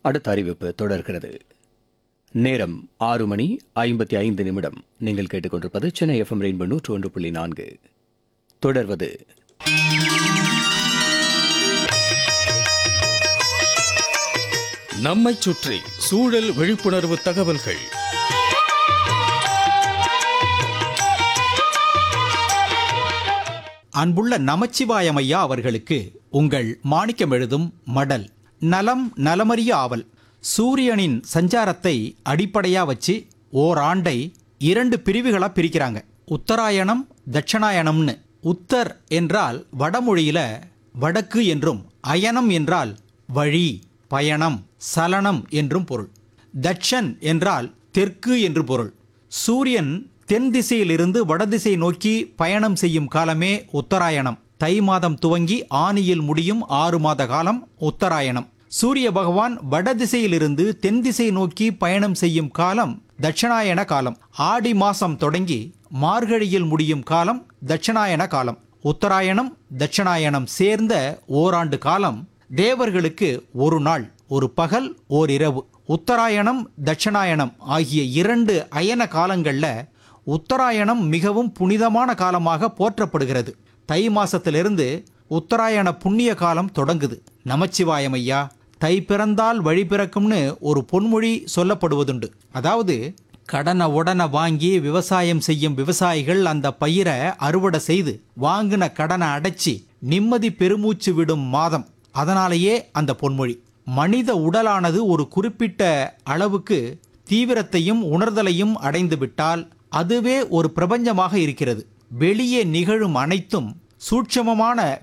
அடுத்த அறிவிப்பு தொடர்கிறது நேரம் ஆறு மணி ஐம்பத்தி ஐந்து நிமிடம் நீங்கள் கேட்டுக்கொண்டிருப்பது சென்னை எஃப்எம் ரெயின்போ நூற்று ஒன்று புள்ளி நான்கு தொடர்வது நம்மைச் சுற்றி சூழல் விழிப்புணர்வு தகவல்கள் அன்புள்ள நமச்சிவாயம் ஐயா அவர்களுக்கு உங்கள் மாணிக்கம் எழுதும் மடல் நலம் நலமறிய ஆவல் சூரியனின் சஞ்சாரத்தை அடிப்படையா வச்சு ஓராண்டை இரண்டு பிரிவுகளா பிரிக்கிறாங்க உத்தராயணம் தட்சணாயணம்னு உத்தர் என்றால் வடமொழியில வடக்கு என்றும் அயனம் என்றால் வழி பயணம் சலனம் என்றும் பொருள் தட்சன் என்றால் தெற்கு என்று பொருள் சூரியன் தென் திசையிலிருந்து வடதிசை நோக்கி பயணம் செய்யும் காலமே உத்தராயணம் தை மாதம் துவங்கி ஆனியில் முடியும் ஆறு மாத காலம் உத்தராயணம் சூரிய பகவான் வடதிசையிலிருந்து தென் திசை நோக்கி பயணம் செய்யும் காலம் தட்சிணாயன காலம் ஆடி மாசம் தொடங்கி மார்கழியில் முடியும் காலம் தட்சிணாயன காலம் உத்தராயணம் தட்சிணாயனம் சேர்ந்த ஓராண்டு காலம் தேவர்களுக்கு ஒரு நாள் ஒரு பகல் ஓர் இரவு உத்தராயணம் தட்சிணாயனம் ஆகிய இரண்டு அயன காலங்கள்ல உத்தராயணம் மிகவும் புனிதமான காலமாக போற்றப்படுகிறது தை மாசத்திலிருந்து உத்தராயண புண்ணிய காலம் தொடங்குது நமச்சிவாயம் ஐயா தை பிறந்தால் வழி பிறக்கும்னு ஒரு பொன்மொழி சொல்லப்படுவதுண்டு அதாவது கடனை உடனே வாங்கி விவசாயம் செய்யும் விவசாயிகள் அந்த பயிரை அறுவடை செய்து வாங்கின கடனை அடைச்சி நிம்மதி பெருமூச்சு விடும் மாதம் அதனாலேயே அந்த பொன்மொழி மனித உடலானது ஒரு குறிப்பிட்ட அளவுக்கு தீவிரத்தையும் உணர்தலையும் அடைந்து விட்டால் அதுவே ஒரு பிரபஞ்சமாக இருக்கிறது வெளியே நிகழும் அனைத்தும் சூட்சமமான